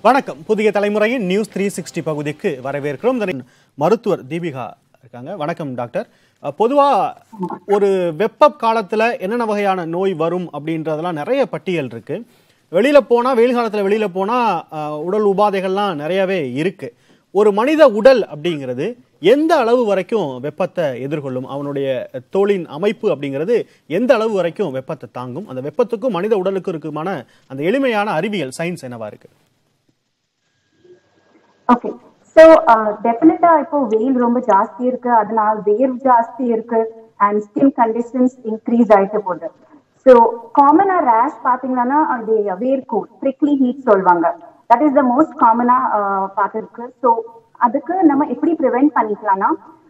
வணக்கம் புதிய தலைமுறையின் நியூஸ் த்ரீ சிக்ஸ்டி பகுதிக்கு வரவேற்கிறோம் இதனை மருத்துவர் தீபிகா இருக்காங்க வணக்கம் டாக்டர் அஹ், பொதுவா ஒரு வெப்ப காலத்துல என்னென்ன வகையான நோய் வரும் அப்படின்றதெல்லாம் நிறைய பட்டியல் இருக்கு வெளியில போனா வெயில் காலத்துல வெளியில போனா அஹ், உடல் உபாதைகள்லாம் நிறையவே இருக்கு ஒரு மனித உடல் அப்படிங்கிறது எந்த அளவு வரைக்கும் வெப்பத்தை எதிர்கொள்ளும் அவனுடைய தோலின் அமைப்பு அப்படிங்கிறது எந்த அளவு வரைக்கும் வெப்பத்தை தாங்கும் அந்த வெப்பத்துக்கும் மனித உடலுக்கும் இருக்குமான அந்த எளிமையான அறிவியல் சயின்ஸ் என்னவா இருக்கு ஓகே ஸோ டெஃபினட்டா இப்போ வெயில் ரொம்ப ஜாஸ்தி இருக்கு அதனால வேர்வு ஜாஸ்தி இருக்கு அண்ட் ஸ்கின் கண்டிஷன்ஸ் இன்க்ரீஸ் ஆயிட்டு போகுது ஸோ காமனா ரேஷ் பாத்தீங்கன்னா அது வேர்க்கும் ப்ரிக்லி ஹீட் சொல்லுவாங்க தட் இஸ் த மோஸ்ட் காமனா பார்த்துருக்கு ஸோ அதுக்கு நம்ம எப்படி ப்ரிவென்ட் பண்ணிக்கலாம்னா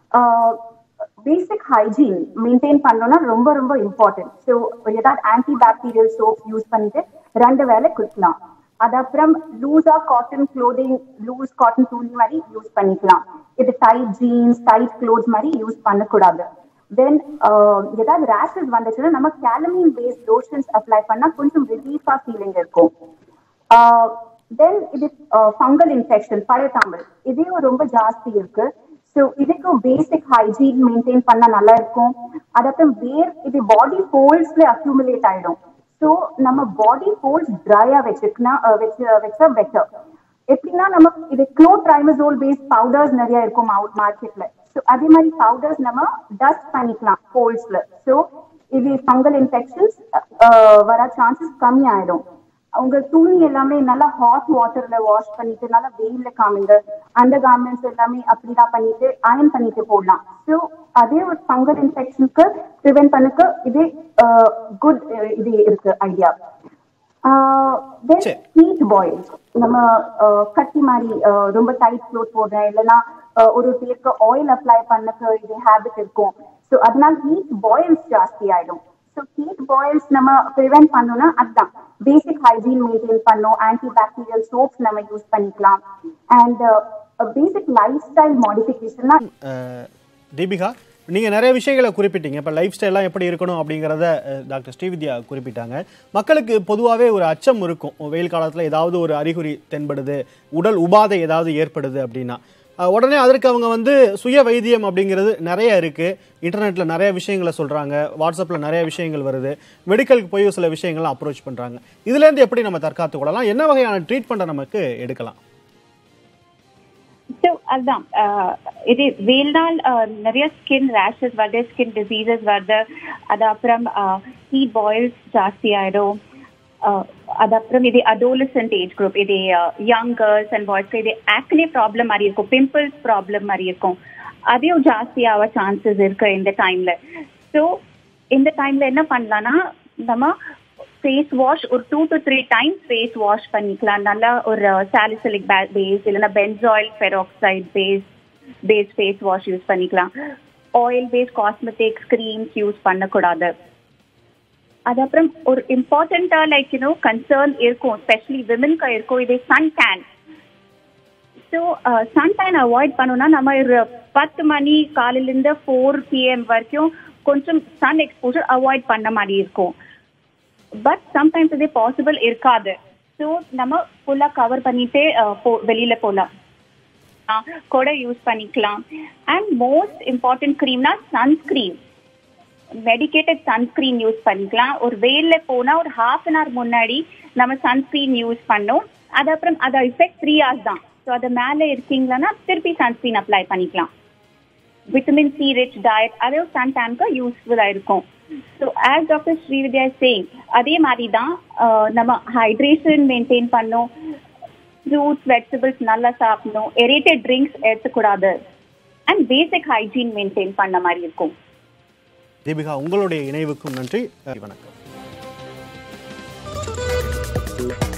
பேசிக் ஹைஜீன் மெயின்டைன் பண்ணோம்னா ரொம்ப ரொம்ப இம்பார்ட்டன்ட் ஸோ ஏதாவது ஆன்டி பாக்டீரியல் சோப் யூஸ் பண்ணிட்டு ரெண்டு வேலை குடிக்கலாம் அது அப்புறம் லூஸா காட்டன் க்ளோதிங் லூஸ் காட்டன் துணி மாதிரி யூஸ் பண்ணிக்கலாம் இது டைட் ஜீன்ஸ் டைட் க்ளோத்ஸ் மாதிரி யூஸ் பண்ணக்கூடாது தென் ஏதாவது ரேஷஸ் வந்துச்சுன்னா நம்ம கேலமின் பேஸ்ட் லோஷன்ஸ் அப்ளை பண்ணா கொஞ்சம் ரிலீஃபா ஃபீலிங் இருக்கும் தென் இது ஃபங்கல் இன்ஃபெக்ஷன் பழையத்தாம்பல் இதையும் ரொம்ப ஜாஸ்தி இருக்கு ஸோ இதுக்கும் பேசிக் ஹைஜீன் மெயின்டைன் பண்ணா நல்லா இருக்கும் அதுக்கப்புறம் வேர் இது பாடி போல்ஸ்ல அக்யூமுலேட் ஆயிடும் ஸோ நம்ம பாடி போல்ஸ் ட்ரையா வச்சுக்கனா வச்சு வச்சா பெட்டர் எப்படின்னா நம்ம இது க்ளோ ட்ரைமசோல் பேஸ்ட் பவுடர்ஸ் நிறைய இருக்கும் மார்க்கெட்ல ஸோ அதே மாதிரி பவுடர்ஸ் நம்ம டஸ்ட் பண்ணிக்கலாம் போல்ஸ்ல ஸோ இது ஃபங்கல் இன்ஃபெக்ஷன்ஸ் வர சான்சஸ் கம்மி ஆயிடும் உங்க துணி எல்லாமே நல்லா ஹாட் வாட்டர்ல வாஷ் பண்ணிட்டு நல்லா வெயில்ல காமிங்க அந்த கார்மெண்ட்ஸ் எல்லாமே அப்படிதான் பண்ணிட்டு அயன் பண்ணிட்டு போடலாம் ஸோ அதே ஒரு ஃபங்கல் இன்ஃபெக்ஷனுக்கு ப்ரிவென்ட் பண்ணக்கு இதே குட் இது இருக்கு ஐடியா தென் சரி. ஹீட் பாயில்ஸ் நம்ம அஹ், கட்டி மாதிரி அஹ், ரொம்ப டைட் க்ளோத் போடுறேன் இல்லைன்னா அஹ், ஒரு பேருக்கு ஆயில் அப்ளை பண்ணக்கு இது ஹேபிட் இருக்கும் ஸோ அதனால ஹீட் பாயில்ஸ் ஜாஸ்தி ஆயிடும் ஸோ ஹீட் பாயில்ஸ் நம்ம ப்ரிவென்ட் பண்ணோம்னா அதுதான் பேசிக் ஹைஜீன் மெயின்டைன் பண்ணோம் ஆன்டி பாக்டீரியல் சோப்ஸ் நம்ம யூஸ் பண்ணிக்கலாம் அண்ட் பேசிக் லைஃப் ஸ்டைல் மாடிஃபிகேஷன்னா அஹ், தீபிகா நீங்க நிறைய விஷயங்களை குறிப்பிட்டீங்க இப்ப லைஃப் ஸ்டைல்லாம் எப்படி இருக்கணும் அப்படிங்கிறத அஹ், டாக்டர் ஸ்ரீவித்யா குறிப்பிட்டாங்க மக்களுக்கு பொதுவாகவே ஒரு அச்சம் இருக்கும் வெயில் காலத்துல ஏதாவது ஒரு அறிகுறி தென்படுது உடல் உபாதை ஏதாவது ஏற்படுது அப்படின்னா அஹ், உடனே அதற்கு அவங்க வந்து சுய வைத்தியம் அப்படிங்கிறது நிறைய இருக்கு இன்டர்நெட்ல நிறைய விஷயங்களை சொல்றாங்க வாட்ஸ்அப்ல நிறைய விஷயங்கள் வருது மெடிக்கலுக்கு போய் சில விஷயங்கள்லாம் அப்ரோச் பண்றாங்க இதுல இருந்து எப்படி நம்ம தற்காத்து கொள்ளலாம் என்ன வகையான ட்ரீட்மெண்ட்டை நமக்கு எடுக்கலாம் ஸோ அதுதான் ஆஹ் இது வெயில்னால் ஆஹ் நிறைய ஸ்கின் ரேஷஸ் வருது ஸ்கின் டிசீசஸ் வருது அது அப்புறம் ஹீட் பாயில்ஸ் ஜாஸ்தி ஆயிடும் ஆஹ் அது அப்புறம் இது அடோலசன்ட் ஏஜ் குரூப் இது யங் கேர்ள்ஸ் அண்ட் பாய்ஸ்க்கு இது ஆக்னே ப்ராப்ளம் மாதிரி இருக்கும் பிம்பிள்ஸ் ப்ராப்ளம் மாதிரி இருக்கும் அதையும் ஜாஸ்தி ஆக சான்சஸ் இருக்கு இந்த டைம்ல ஸோ இந்த டைம்ல என்ன பண்ணலாம்னா நம்ம ஃபேஸ் வாஷ் ஒரு two to three times face wash பண்ணிக்கலாம் நல்லா ஒரு சாலிசிலிக் பேஸ் இல்லைன்னா benzoyl peroxide base base face wash use பண்ணிக்கலாம் oil base cosmetics creams use பண்ணக்கூடாது அது அப்புறம் ஒரு இம்பார்ட்டண்டா லைக் யூனோ கன்சர்ன் இருக்கும் ஸ்பெஷலி விமனுக்கு இருக்கும் இது sun tan so sun tan avoid பண்ணோம்னா நம்ம ஒரு பத்து மணி காலையிலேருந்து ஃபோர் பிஎம் வரைக்கும் கொஞ்சம் சன் எக்ஸ்போஜர் அவாய்ட் பண்ண மாதிரி இருக்கும் பட் சம்டைம்ஸ் இது பாசிபிள் இருக்காது ஸோ நம்ம ஃபுல்லாக கவர் பண்ணிட்டு அஹ், போ வெளியில போகலாம் கூட யூஸ் பண்ணிக்கலாம் அண்ட் மோஸ்ட் இம்பார்ட்டன்ட் க்ரீம்னா சன்ஸ்கிரீன் மெடிக்கேட்டட் சன்ஸ்கிரீன் யூஸ் பண்ணிக்கலாம் ஒரு வெயில்ல போனா ஒரு ஹாஃப் அன் ஹவர் முன்னாடி நம்ம சன்ஸ்கிரீன் யூஸ் பண்ணோம் அது அப்புறம் அது எஃபெக்ட் த்ரீ ஹவர்ஸ் தான் ஸோ அது மேலே இருக்கீங்களா திருப்பி சன்ஸ்கிரீன் அப்ளை பண்ணிக்கலாம் விட்டமின் சி ரிச் டயட் அதுவும் சன் டேனுக்கு யூஸ்ஃபுல்லாக இருக்கும் so as doctor Srividya same அதே மாதிரி தான் ஆஹ், நம்ம ஹைட்ரேஷன் மெயின்டைன் பண்ணோம் ஃப்ரூட்ஸ் வெஜிடபிள்ஸ் நல்லா சாப்பிடணும் எரேட்டட் ட்ரிங்க்ஸ் எடுத்துக்கூடாது அண்ட் பேசிக் ஹைஜீன் மெயின்டைன் பண்ண மாதிரி இருக்கும் தீபிகா உங்களுடைய இணைவுக்கும் நன்றி அஹ், வணக்கம்